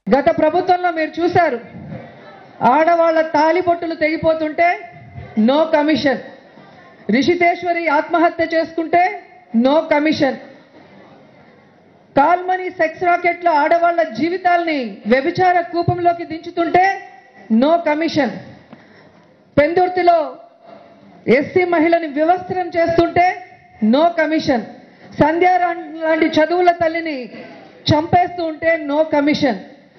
గత ప్రభుత్వంలో మీరు చూశారు ఆడవాళ్ల తాలిబొట్టులు తెగిపోతుంటే నో కమిషన్ రిషితేశ్వరి ఆత్మహత్య చేసుకుంటే నో కమిషన్ కాల్మనీ సెక్స్ రాకెట్లో ఆడవాళ్ల జీవితాల్ని వ్యభిచార కూపంలోకి దించుతుంటే నో కమిషన్ పెందుర్తిలో ఎస్సీ మహిళని వివస్త్రం చేస్తుంటే నో కమిషన్ సంధ్యా రా- లాంటి చదువుల తల్లిని చంపేస్తూ ఉంటే నో కమిషన్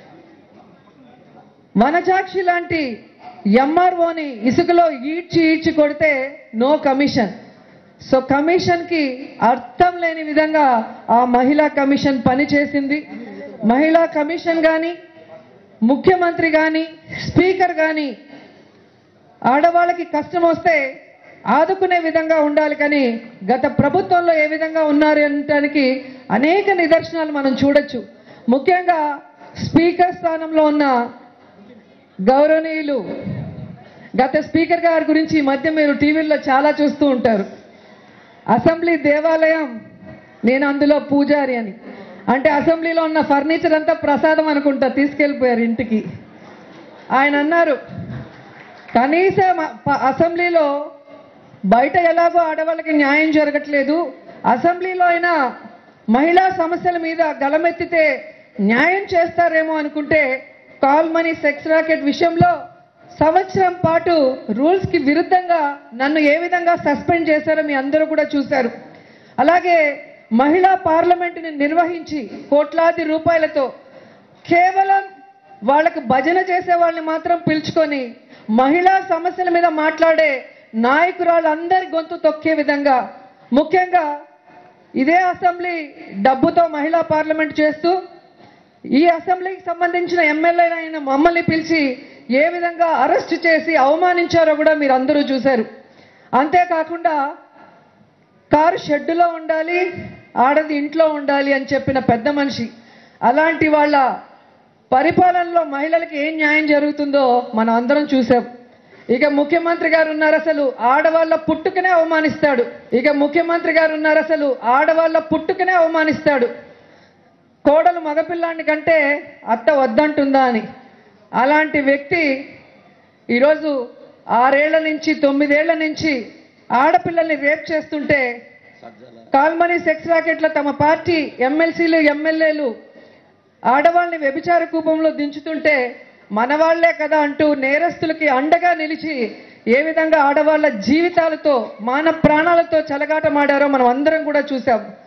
వనజాక్షి లాంటి ఎంఆర్ఓని ఇసుకలో ఈడ్చి ఈడ్చి కొడితే నో కమిషన్ సో కమిషన్కి అర్థం లేని విధంగా ఆ మహిళా కమిషన్ పనిచేసింది మహిళా కమిషన్ కానీ ముఖ్యమంత్రి కానీ స్పీకర్ కానీ ఆడవాళ్ళకి కష్టం వస్తే ఆదుకునే విధంగా ఉండాలి కానీ గత ప్రభుత్వంలో ఏ విధంగా ఉన్నారు అనటానికి అనేక నిదర్శనాలు మనం చూడొచ్చు ముఖ్యంగా స్పీకర్ స్థానంలో ఉన్న గౌరవనీయులు గత స్పీకర్ గారి గురించి ఈ మధ్య మీరు టీవీల్లో చాలా చూస్తూ ఉంటారు అసెంబ్లీ దేవాలయం నేను అందులో పూజారి అని అంటే అసెంబ్లీలో ఉన్న ఫర్నిచర్ అంతా ప్రసాదం అనుకుంటా తీసుకెళ్ళిపోయారు ఇంటికి ఆయన అన్నారు కనీసం ప- అసెంబ్లీలో బయట ఎలాగో ఆడవాళ్ళకి న్యాయం జరగట్లేదు అసెంబ్లీలో అయినా మహిళా సమస్యల మీద గలమెత్తితే న్యాయం చేస్తారేమో అనుకుంటే కాల్ మనీ సెక్స్ రాకెట్ విషయంలో సంవత్సరం పాటు రూల్స్ కి విరుద్ధంగా నన్ను ఏ విధంగా సస్పెండ్ చేశారో మీ అందరూ కూడా చూశారు అలాగే మహిళా పార్లమెంటుని నిర్వహించి కోట్లాది రూపాయలతో కేవలం వాళ్ళకు భజన చేసే వాళ్ళని మాత్రం పిలుచుకొని మహిళా సమస్యల మీద మాట్లాడే నాయకురాళ్ళందరి గొంతు తొక్కే విధంగా ముఖ్యంగా ఇదే అసెంబ్లీ డబ్బుతో మహిళా పార్లమెంట్ చేస్తూ ఈ అసెంబ్లీకి సంబంధించిన ఎమ్మెల్యేలు అయిన మమ్మల్ని పిలిచి ఏ విధంగా అరెస్ట్ చేసి అవమానించారో కూడా మీరు అందరూ చూశారు అంతేకాకుండా కారు షెడ్డులో ఉండాలి ఆడది ఇంట్లో ఉండాలి అని చెప్పిన పెద్ద మనిషి అలాంటి వాళ్ళ పరిపాలనలో మహిళలకు ఏం న్యాయం జరుగుతుందో మనం అందరం చూసాం ఇక ముఖ్యమంత్రి గారు ఉన్నారు అసలు ఆడవాళ్ళ పుట్టుకనే అవమానిస్తాడు ఇక ముఖ్యమంత్రి గారు ఉన్నారు అసలు ఆడవాళ్ళ పుట్టుకనే అవమానిస్తాడు కోడలు మగపిల్లాన్ని కంటే అత్త వద్దంటుందా అని అలాంటి వ్యక్తి ఈరోజు ఆరేళ్ల నుంచి తొమ్మిదేళ్ల నుంచి ఆడపిల్లల్ని రేప్ చేస్తుంటే కాల్మనీ సెక్స్ రాకెట్ల తమ పార్టీ ఎమ్మెల్సీలు ఎమ్మెల్యేలు ఆడవాళ్ళని వ్యభిచార కూపంలో దించుతుంటే మనవాళ్లే కదా అంటూ నేరస్తులకి అండగా నిలిచి ఏ విధంగా ఆడవాళ్ళ జీవితాలతో మాన ప్రాణాలతో చెలగాటమాడారో మనం అందరం కూడా చూసాం